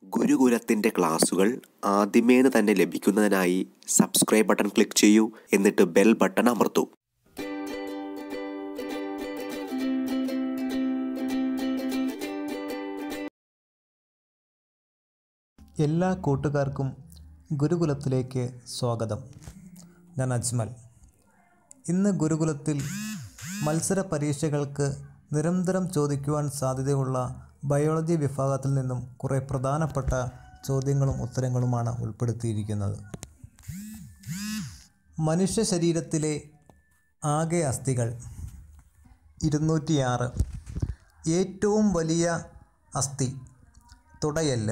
ഗുരുകുലത്തിൻ്റെ ക്ലാസുകൾ ആദ്യമേന്ന് തന്നെ ലഭിക്കുന്നതിനായി സബ്സ്ക്രൈബ് ബട്ടൺ ക്ലിക്ക് ചെയ്യൂ എന്നിട്ട് ബെൽ ബട്ടൺ അമർത്തൂ എല്ലാ കൂട്ടുകാർക്കും ഗുരുകുലത്തിലേക്ക് സ്വാഗതം ഞാൻ അജ്മൽ ഇന്ന് ഗുരുകുലത്തിൽ മത്സര പരീക്ഷകൾക്ക് നിരന്തരം ചോദിക്കുവാൻ സാധ്യതയുള്ള ബയോളജി വിഭാഗത്തിൽ നിന്നും കുറേ പ്രധാനപ്പെട്ട ചോദ്യങ്ങളും ഉത്തരങ്ങളുമാണ് ഉൾപ്പെടുത്തിയിരിക്കുന്നത് മനുഷ്യ ശരീരത്തിലെ ആകെ അസ്ഥികൾ ഇരുന്നൂറ്റിയാറ് ഏറ്റവും വലിയ അസ്ഥി തുടയല്ല്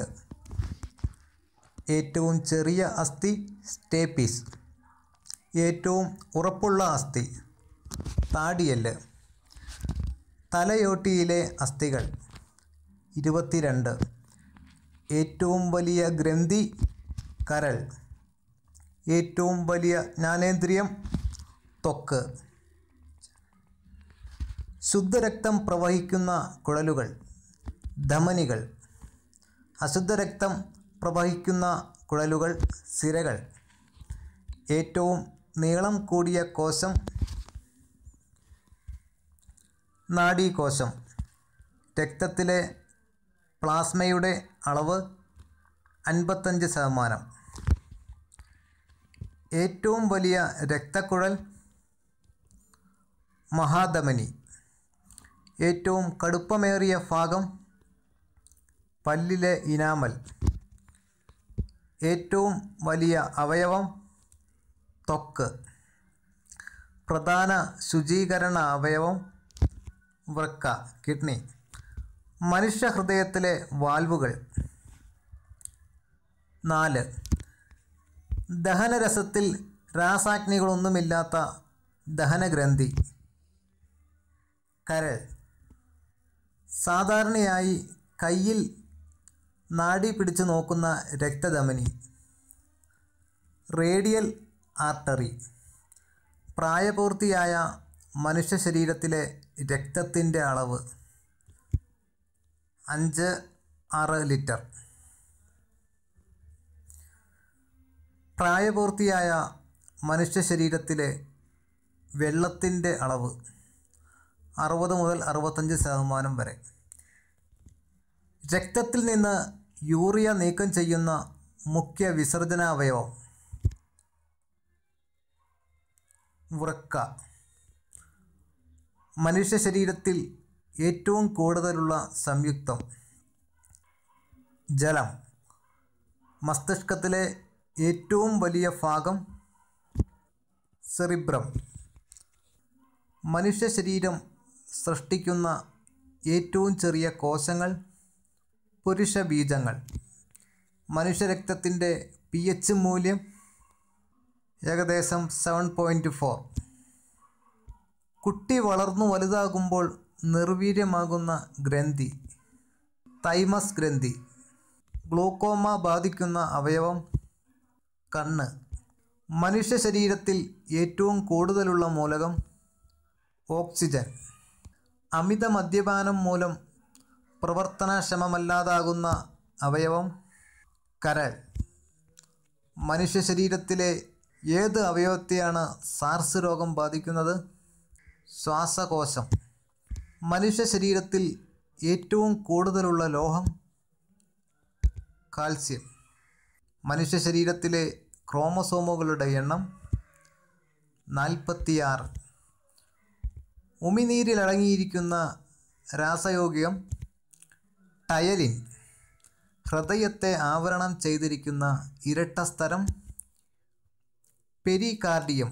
ഏറ്റവും ചെറിയ അസ്ഥി സ്റ്റേപ്പീസ് ഏറ്റവും ഉറപ്പുള്ള അസ്ഥി താടിയല്ല് തലയോട്ടിയിലെ അസ്ഥികൾ ഇരുപത്തിരണ്ട് ഏറ്റവും വലിയ ഗ്രന്ഥി കരൾ ഏറ്റവും വലിയ ജ്ഞാനേന്ദ്രിയം ത്വക്ക് ശുദ്ധരക്തം പ്രവഹിക്കുന്ന കുഴലുകൾ ധമനികൾ അശുദ്ധരക്തം പ്രവഹിക്കുന്ന കുഴലുകൾ സിരകൾ ഏറ്റവും നീളം കൂടിയ കോശം നാഡീകോശം രക്തത്തിലെ പ്ലാസ്മയുടെ അളവ് അൻപത്തഞ്ച് ശതമാനം ഏറ്റവും വലിയ രക്തക്കുഴൽ മഹാധമനി ഏറ്റവും കടുപ്പമേറിയ ഭാഗം പല്ലിലെ ഇനാമൽ ഏറ്റവും വലിയ അവയവം ത്വക്ക് പ്രധാന ശുചീകരണ അവയവം വൃക്ക കിഡ്നി മനുഷ്യഹൃദയത്തിലെ വാൽവുകൾ നാല് ദഹനരസത്തിൽ രാസാഗ്നികളൊന്നുമില്ലാത്ത ദഹനഗ്രന്ഥി കരൾ സാധാരണയായി കയ്യിൽ നാഡി പിടിച്ചു നോക്കുന്ന രക്തധമനി റേഡിയൽ ആർട്ടറി പ്രായപൂർത്തിയായ മനുഷ്യ ശരീരത്തിലെ രക്തത്തിൻ്റെ അളവ് അഞ്ച് ആറ് ലിറ്റർ പ്രായപൂർത്തിയായ മനുഷ്യ ശരീരത്തിലെ വെള്ളത്തിൻ്റെ അളവ് അറുപത് മുതൽ അറുപത്തഞ്ച് ശതമാനം വരെ രക്തത്തിൽ നിന്ന് യൂറിയ നീക്കം ചെയ്യുന്ന മുഖ്യ വിസർജനാവയവം വൃക്ക മനുഷ്യ ശരീരത്തിൽ ഏറ്റവും കൂടുതലുള്ള സംയുക്തം ജലം മസ്തിഷ്കത്തിലെ ഏറ്റവും വലിയ ഭാഗം സെറിബ്രം മനുഷ്യ ശരീരം സൃഷ്ടിക്കുന്ന ഏറ്റവും ചെറിയ കോശങ്ങൾ പുരുഷ ബീജങ്ങൾ മനുഷ്യരക്തത്തിൻ്റെ പി എച്ച് മൂല്യം ഏകദേശം സെവൻ പോയിൻറ്റ് ഫോർ കുട്ടി വളർന്നു വലുതാകുമ്പോൾ നിർവീര്യമാകുന്ന ഗ്രന്ഥി തൈമസ് ഗ്രന്ഥി ഗ്ലൂക്കോമ ബാധിക്കുന്ന അവയവം കണ്ണ് മനുഷ്യ ശരീരത്തിൽ ഏറ്റവും കൂടുതലുള്ള മൂലകം ഓക്സിജൻ അമിത മദ്യപാനം മൂലം പ്രവർത്തനക്ഷമമല്ലാതാകുന്ന അവയവം കരൾ മനുഷ്യ ശരീരത്തിലെ ഏത് അവയവത്തെയാണ് സാർസ് രോഗം ബാധിക്കുന്നത് ശ്വാസകോശം മനുഷ്യ ശരീരത്തിൽ ഏറ്റവും കൂടുതലുള്ള ലോഹം കാൽസ്യം മനുഷ്യ ശരീരത്തിലെ ക്രോമസോമുകളുടെ എണ്ണം നാൽപ്പത്തിയാറ് ഉമിനീരിലടങ്ങിയിരിക്കുന്ന രാസയോഗ്യം ടയലിൻ ഹൃദയത്തെ ആവരണം ചെയ്തിരിക്കുന്ന ഇരട്ട സ്ഥലം പെരികാർഡിയം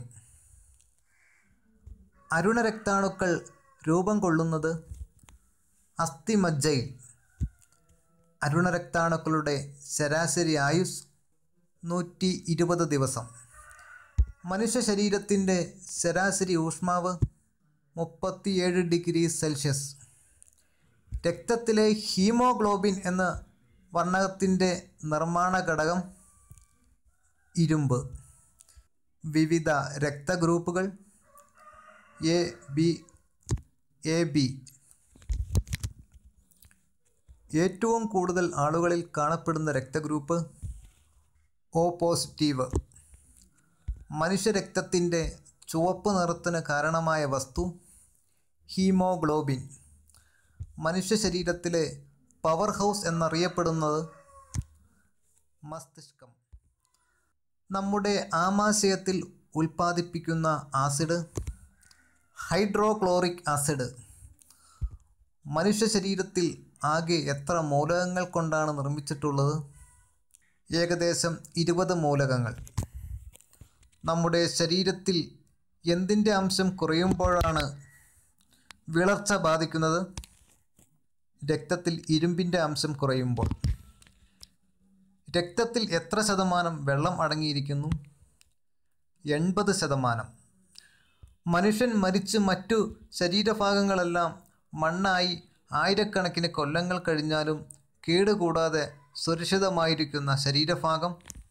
അരുണരക്താണുക്കൾ രൂപം കൊള്ളുന്നത് അസ്ഥിമജ്ജയിൽ അരുണരക്താണുക്കളുടെ ശരാശരി ആയുസ് നൂറ്റി ഇരുപത് ദിവസം മനുഷ്യ ശരീരത്തിൻ്റെ ശരാശരി ഊഷ്മാവ് മുപ്പത്തിയേഴ് ഡിഗ്രി സെൽഷ്യസ് രക്തത്തിലെ ഹീമോഗ്ലോബിൻ എന്ന വർണ്ണകത്തിൻ്റെ നിർമ്മാണ ഘടകം ഇരുമ്പ് വിവിധ രക്തഗ്രൂപ്പുകൾ എ ബി എ ബി ഏറ്റവും കൂടുതൽ ആളുകളിൽ കാണപ്പെടുന്ന രക്തഗ്രൂപ്പ് ഒ പോസിറ്റീവ് മനുഷ്യരക്തത്തിൻ്റെ ചുവപ്പ് നിറത്തിന് കാരണമായ വസ്തു ഹീമോഗ്ലോബിൻ മനുഷ്യ ശരീരത്തിലെ പവർ ഹൗസ് എന്നറിയപ്പെടുന്നത് മസ്തിഷ്കം നമ്മുടെ ആമാശയത്തിൽ ഉൽപ്പാദിപ്പിക്കുന്ന ആസിഡ് ഹൈഡ്രോക്ലോറിക് ആസിഡ് മനുഷ്യ ശരീരത്തിൽ ആകെ എത്ര മൂലകങ്ങൾ കൊണ്ടാണ് നിർമ്മിച്ചിട്ടുള്ളത് ഏകദേശം ഇരുപത് മൂലകങ്ങൾ നമ്മുടെ ശരീരത്തിൽ എന്തിൻ്റെ അംശം കുറയുമ്പോഴാണ് വിളർച്ച ബാധിക്കുന്നത് രക്തത്തിൽ ഇരുമ്പിൻ്റെ അംശം കുറയുമ്പോൾ രക്തത്തിൽ എത്ര ശതമാനം വെള്ളം അടങ്ങിയിരിക്കുന്നു എൺപത് ശതമാനം മനുഷ്യൻ മരിച്ച് മറ്റു ശരീരഭാഗങ്ങളെല്ലാം മണ്ണായി ആയിരക്കണക്കിന് കൊല്ലങ്ങൾ കഴിഞ്ഞാലും കേടുകൂടാതെ സുരക്ഷിതമായിരിക്കുന്ന ശരീരഭാഗം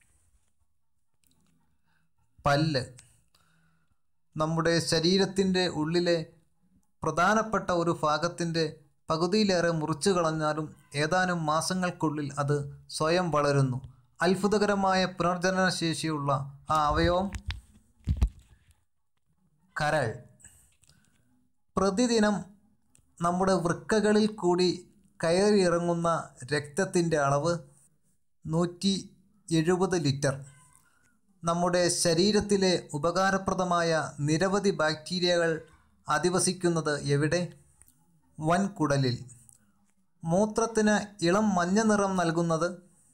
പല്ല് നമ്മുടെ ശരീരത്തിൻ്റെ ഉള്ളിലെ പ്രധാനപ്പെട്ട ഒരു ഭാഗത്തിൻ്റെ പകുതിയിലേറെ മുറിച്ചു കളഞ്ഞാലും ഏതാനും മാസങ്ങൾക്കുള്ളിൽ അത് സ്വയം വളരുന്നു അത്ഭുതകരമായ പുനർജനന ശേഷിയുള്ള ആ അവയവം കരൾ പ്രതിദിനം നമ്മുടെ വൃക്കകളിൽ കൂടി കയറിയിറങ്ങുന്ന രക്തത്തിൻ്റെ അളവ് നൂറ്റി എഴുപത് ലിറ്റർ നമ്മുടെ ശരീരത്തിലെ ഉപകാരപ്രദമായ നിരവധി ബാക്ടീരിയകൾ അധിവസിക്കുന്നത് എവിടെ വൻകുടലിൽ മൂത്രത്തിന് ഇളം മഞ്ഞ നിറം നൽകുന്നത്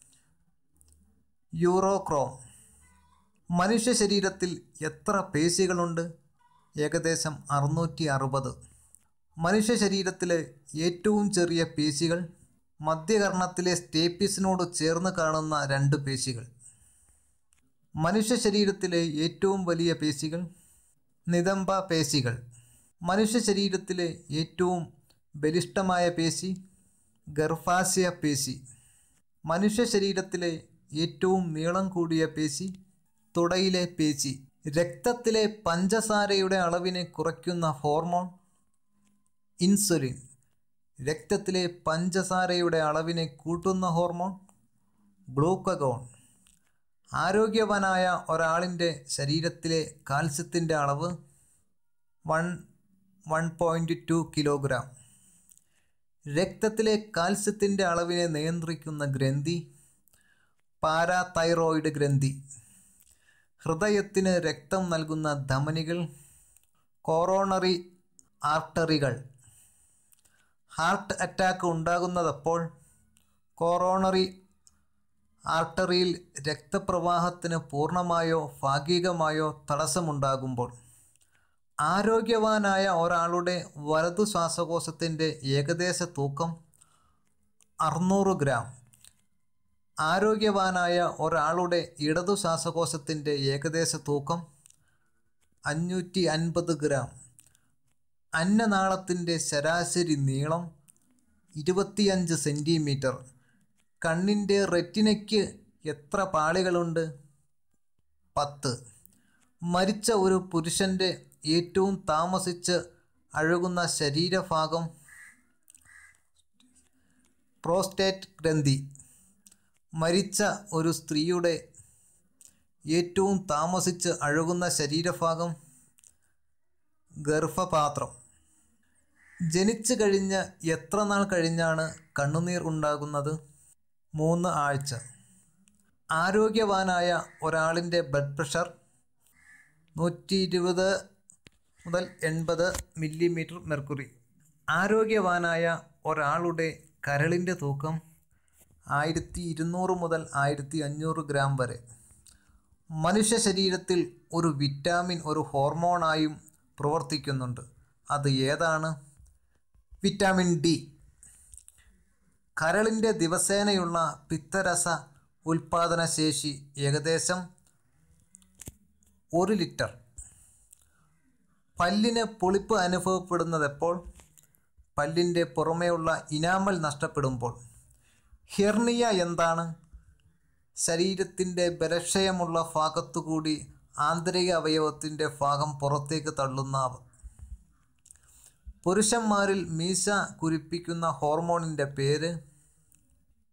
യൂറോക്രോം മനുഷ്യ ശരീരത്തിൽ എത്ര പേശികളുണ്ട് ഏകദേശം അറുന്നൂറ്റി അറുപത് മനുഷ്യ ശരീരത്തിലെ ഏറ്റവും ചെറിയ പേശികൾ മധ്യകർണത്തിലെ സ്റ്റേപ്പിസിനോട് ചേർന്ന് കാണുന്ന രണ്ട് പേശികൾ മനുഷ്യ ശരീരത്തിലെ ഏറ്റവും വലിയ പേശികൾ നിതംബ പേശികൾ മനുഷ്യ ശരീരത്തിലെ ഏറ്റവും ബലിഷ്ഠമായ പേശി ഗർഭാശയ പേശി മനുഷ്യ ശരീരത്തിലെ ഏറ്റവും നീളം കൂടിയ പേശി തുടയിലെ പേശി രക്തത്തിലെ പഞ്ചസാരയുടെ അളവിനെ കുറയ്ക്കുന്ന ഹോർമോൺ ഇൻസുലിൻ രക്തത്തിലെ പഞ്ചസാരയുടെ അളവിനെ കൂട്ടുന്ന ഹോർമോൺ ഗ്ലൂക്കഗോൺ ആരോഗ്യവാനായ ഒരാളിൻ്റെ ശരീരത്തിലെ കാൽസ്യത്തിൻ്റെ അളവ് one one point two kilogram രക്തത്തിലെ കാൽസ്യത്തിൻ്റെ അളവിനെ നിയന്ത്രിക്കുന്ന ഗ്രന്ഥി പാരാതൈറോയിഡ് ഗ്രന്ഥി ഹൃദയത്തിന് രക്തം നൽകുന്ന ധമനികൾ കോറോണറി ആർട്ടറികൾ ഹാർട്ട് അറ്റാക്ക് ഉണ്ടാകുന്നതപ്പോൾ കോറോണറി ആർട്ടറിയിൽ രക്തപ്രവാഹത്തിന് പൂർണ്ണമായോ ഭാഗികമായോ തടസ്സമുണ്ടാകുമ്പോൾ ആരോഗ്യവാനായ ഒരാളുടെ വലതു ശ്വാസകോശത്തിൻ്റെ ഏകദേശ തൂക്കം അറുന്നൂറ് ഗ്രാം ആരോഗ്യവാനായ ഒരാളുടെ ഇടതു ശ്വാസകോശത്തിൻ്റെ ഏകദേശ തൂക്കം അഞ്ഞൂറ്റി അൻപത് ഗ്രാം അന്നനാളത്തിൻ്റെ ശരാശരി നീളം ഇരുപത്തിയഞ്ച് സെൻറ്റിമീറ്റർ കണ്ണിൻ്റെ റെറ്റിനയ്ക്ക് എത്ര പാളികളുണ്ട് പത്ത് മരിച്ച ഒരു പുരുഷൻ്റെ ഏറ്റവും താമസിച്ച് അഴുകുന്ന ശരീരഭാഗം പ്രോസ്റ്റേറ്റ് ഗ്രന്ഥി മരിച്ച ഒരു സ്ത്രീയുടെ ഏറ്റവും താമസിച്ച് അഴുകുന്ന ശരീരഭാഗം ഗർഭപാത്രം ജനിച്ചു കഴിഞ്ഞ് എത്ര നാൾ കഴിഞ്ഞാണ് കണ്ണുനീർ ഉണ്ടാകുന്നത് മൂന്ന് ആഴ്ച ആരോഗ്യവാനായ ഒരാളിൻ്റെ ബ്ലഡ് പ്രഷർ നൂറ്റി ഇരുപത് മുതൽ എൺപത് മില്ലിമീറ്റർ മെർക്കുറി ആരോഗ്യവാനായ ഒരാളുടെ കരളിൻ്റെ തൂക്കം ആയിരത്തി ഇരുന്നൂറ് മുതൽ ആയിരത്തി അഞ്ഞൂറ് ഗ്രാം വരെ മനുഷ്യ ശരീരത്തിൽ ഒരു വിറ്റാമിൻ ഒരു ഹോർമോണായും പ്രവർത്തിക്കുന്നുണ്ട് അത് ഏതാണ് വിറ്റാമിൻ ഡി കരളിൻ്റെ ദിവസേനയുള്ള പിത്തരസ ഉൽപാദന ശേഷി ഏകദേശം ഒരു ലിറ്റർ പല്ലിന് പൊളിപ്പ് അനുഭവപ്പെടുന്നതെപ്പോൾ പല്ലിൻ്റെ പുറമേയുള്ള ഇനാമൽ നഷ്ടപ്പെടുമ്പോൾ ഹെർണിയ എന്താണ് ശരീരത്തിൻ്റെ ബലക്ഷയമുള്ള ഭാഗത്തുകൂടി ആന്തരിക അവയവത്തിൻ്റെ ഭാഗം പുറത്തേക്ക് തള്ളുന്ന അവ- പുരുഷന്മാരിൽ മീശ കുരിപ്പിക്കുന്ന ഹോർമോണിൻ്റെ പേര്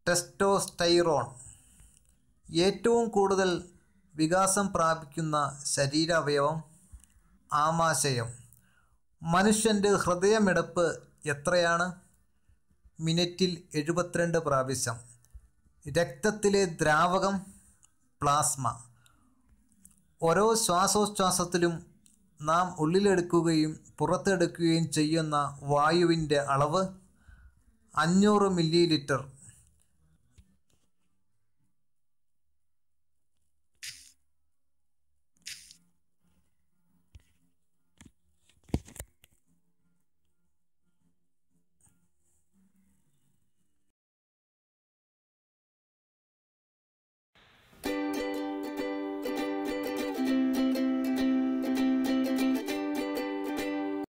ടെസ്റ്റോസ്റ്റൈറോൺ ഏറ്റവും കൂടുതൽ വികാസം പ്രാപിക്കുന്ന ശരീരാവയവം ആമാശയം മനുഷ്യൻ്റെ ഹൃദയമിടപ്പ് എത്രയാണ് മിനിറ്റിൽ എഴുപത്തിരണ്ട് പ്രാവശ്യം രക്തത്തിലെ ദ്രാവകം പ്ലാസ്മ ഓരോ ശ്വാസോച്ഛ്വാസത്തിലും നാം ഉള്ളിലെടുക്കുകയും പുറത്തെടുക്കുകയും ചെയ്യുന്ന വായുവിൻ്റെ അളവ് അഞ്ഞൂറ് മില്ലി ലിറ്റർ